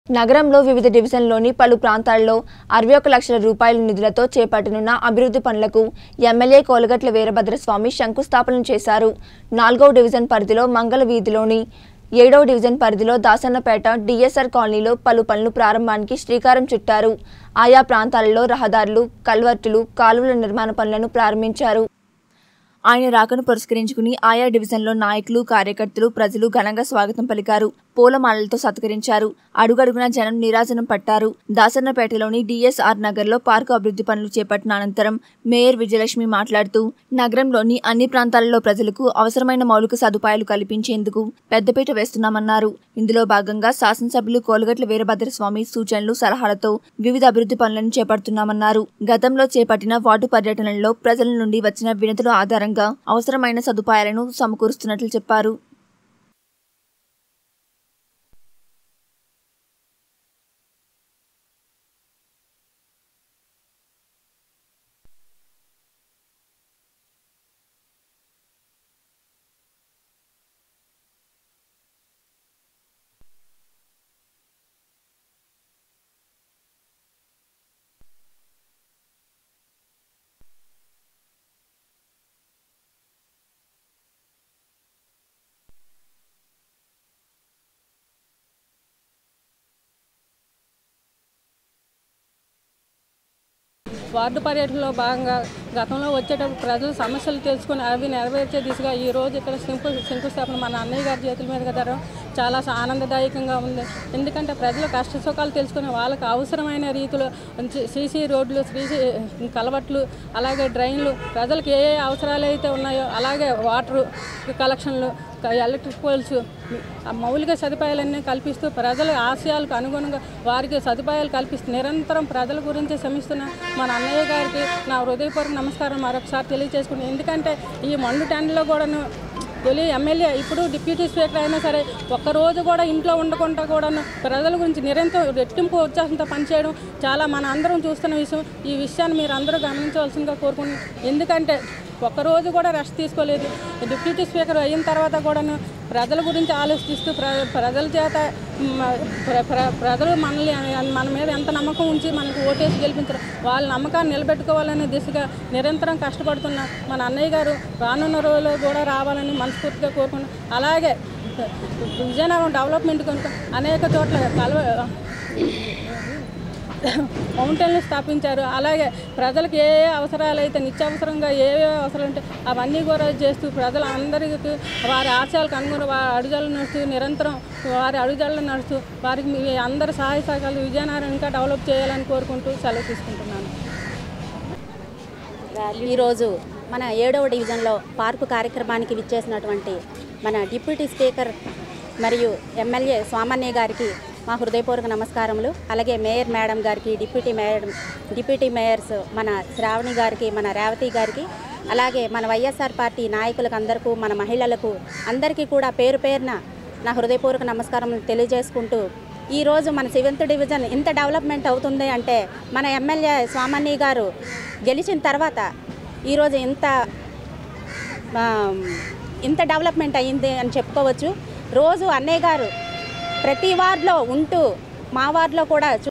నగరంలో వివిధ డివిజన్లోని పలు ప్రాంతాల్లో అరవై ఒక్క లక్షల రూపాయల నిధులతో చేపట్టనున్న అభివృద్ధి పనులకు ఎమ్మెల్యే కోలగట్ల వీరభద్రస్వామి శంకుస్థాపన చేశారు నాలుగవ డివిజన్ పరిధిలో మంగళ వీధిలోని ఏడవ డివిజన్ పరిధిలో దాసన్నపేట డిఎస్ఆర్ కాలనీలో పలు పనులు ప్రారంభానికి శ్రీకారం చుట్టారు ఆయా ప్రాంతాలలో రహదారులు కల్వర్టులు కాలువల నిర్మాణ పనులను ప్రారంభించారు ఆయన రాకను పురస్కరించుకుని ఆయా డివిజన్లో నాయకులు కార్యకర్తలు ప్రజలు ఘనంగా స్వాగతం పలికారు పూలమాలలతో సత్కరించారు అడుగడుగునా జనం నీరాజనం పట్టారు దాసన్నపేటలోని డిఎస్ఆర్ నగర్లో పార్కు అభివృద్ధి పనులు చేపట్టిన అనంతరం మేయర్ విజయలక్ష్మి మాట్లాడుతూ నగరంలోని అన్ని ప్రాంతాలలో ప్రజలకు అవసరమైన మౌలిక సదుపాయాలు కల్పించేందుకు పెద్దపీట వేస్తున్నామన్నారు ఇందులో భాగంగా శాసనసభ్యులు కోలగట్ల వీరభద్రస్వామి సూచనలు సలహాలతో వివిధ అభివృద్ధి పనులను చేపడుతున్నామన్నారు గతంలో చేపట్టిన వార్డు పర్యటనల్లో ప్రజల నుండి వచ్చిన వినతుల ఆధారంగా అవసరమైన సదుపాయాలను సమకూరుస్తున్నట్లు చెప్పారు వార్డు పర్యటనలో భాగంగా గతంలో వచ్చేటప్పుడు ప్రజల సమస్యలు తెలుసుకుని అవి నెరవేర్చే దిశగా ఈ రోజు ఇక్కడ శంకు శంకుస్థాపన మన అన్నయ్య గారి చేతుల మీదుగా జరగడం చాలా స- ఆనందదాయకంగా ఉంది ఎందుకంటే ప్రజల కష్ట సుఖాలు తెలుసుకుని వాళ్ళకి అవసరమైన రీతిలో సీసీ రోడ్లు శ్రీసీ కలవట్లు అలాగే డ్రైన్లు ప్రజలకు ఏ ఏ అవసరాలు అయితే ఉన్నాయో అలాగే వాటర్ కలెక్షన్లు క- ఎలక్ట్రిక్ పోల్స్ ఆ మౌలిక సదుపాయాలన్నీ కల్పిస్తూ ప్రజల ఆశయాలకు అనుగుణంగా వారికి సదుపాయాలు కల్పిస్తూ నిరంతరం ప్రజల గురించి శ్రమిస్తున్న మన అన్నయ్య గారికి నా హృదయపూర్వక నమస్కారం మరొకసారి తెలియజేసుకుని ఎందుకంటే ఈ మండు టెండలో కూడాను తొలి ఎమ్మెల్యే ఇప్పుడు డిప్యూటీ స్పీకర్ అయినా సరే ఒక్కరోజు కూడా ఇంట్లో ఉండకుండా కూడా ప్రజల గురించి నిరంతరం రెట్టింపు ఉత్సాహంతో పనిచేయడం చాలా మన అందరం చూస్తున్న విషయం ఈ విషయాన్ని మీరు అందరూ గమనించవలసిందిగా కోరుకుంటున్నాను ఎందుకంటే ఒక్కరోజు కూడా రెస్ట్ తీసుకోలేదు డిప్యూటీ స్పీకర్ అయిన తర్వాత కూడాను ప్రజల గురించి ఆలోచిస్తూ ప్ర ప్రజల చేత మ, ప్ర ప్ర- ప్రజలు మనల్ని మన మీద ఎంత నమ్మకం ఉంచి మనకు ఓటేసి గెలిపించారు వాళ్ళ నమ్మకాన్ని నిలబెట్టుకోవాలనే దిశగా నిరంతరం కష్టపడుతున్న మన అన్నయ్య గారు రానున్న రోజుల్లో కూడా రావాలని మనస్ఫూర్తిగా కోరుకున్నాం అలాగే విజయనగరం డెవలప్మెంట్ కనుక అనేక చోట్ల కలవ ఫౌంటైన్లు స్థాపించారు అలాగే ప్రజలకు ఏ ఏ అవసరాలు అయితే నిత్యావసరంగా ఏ ఏ అవసరాలు ఉంటే అవన్నీ కూడా చేస్తూ ప్రజలందరికీ వారి ఆశయాలకు అనుగుణ వారి అడుగుజాడలు నడుస్తూ నిరంతరం వారి అడుగుజాడలు నడుస్తూ వారికి మీ అందరి సహాయ సహకారాలు విజయనగరం ఇంకా డెవలప్ చేయాలని కోరుకుంటూ సెలవు తీసుకుంటున్నాను ఈరోజు మన ఏడవ డివిజన్లో పార్కు కార్యక్రమానికి విచ్చేసినటువంటి మన డిప్యూటీ స్పీకర్ మరియు ఎమ్మెల్యే స్వామన్య గారికి మా హృదయపూర్వక నమస్కారములు అలాగే మేయర్ మేడం గారికి డిప్యూటీ మేయర్ డిప్యూటీ మేయర్స్ మన శ్రావణి గారికి మన రేవతి గారికి అలాగే మన వైఎస్ఆర్ పార్టీ నాయకులకు అందరికీ మన మహిళలకు అందరికీ కూడా పేరు పేరున నా హృదయపూర్వక నమస్కారం తెలియజేసుకుంటూ ఈరోజు మన సెవెంత్ డివిజన్ ఇంత డెవలప్మెంట్ అవుతుంది అంటే మన ఎమ్మెల్యే స్వామన్య గారు గెలిచిన తర్వాత ఈరోజు ఇంత ఆ, ఇంత డెవలప్మెంట్ అయ్యింది అని చెప్పుకోవచ్చు రోజు అన్నయ్య గారు ప్రతి వార్డులో ఉంటూ మా వార్డులో కూడా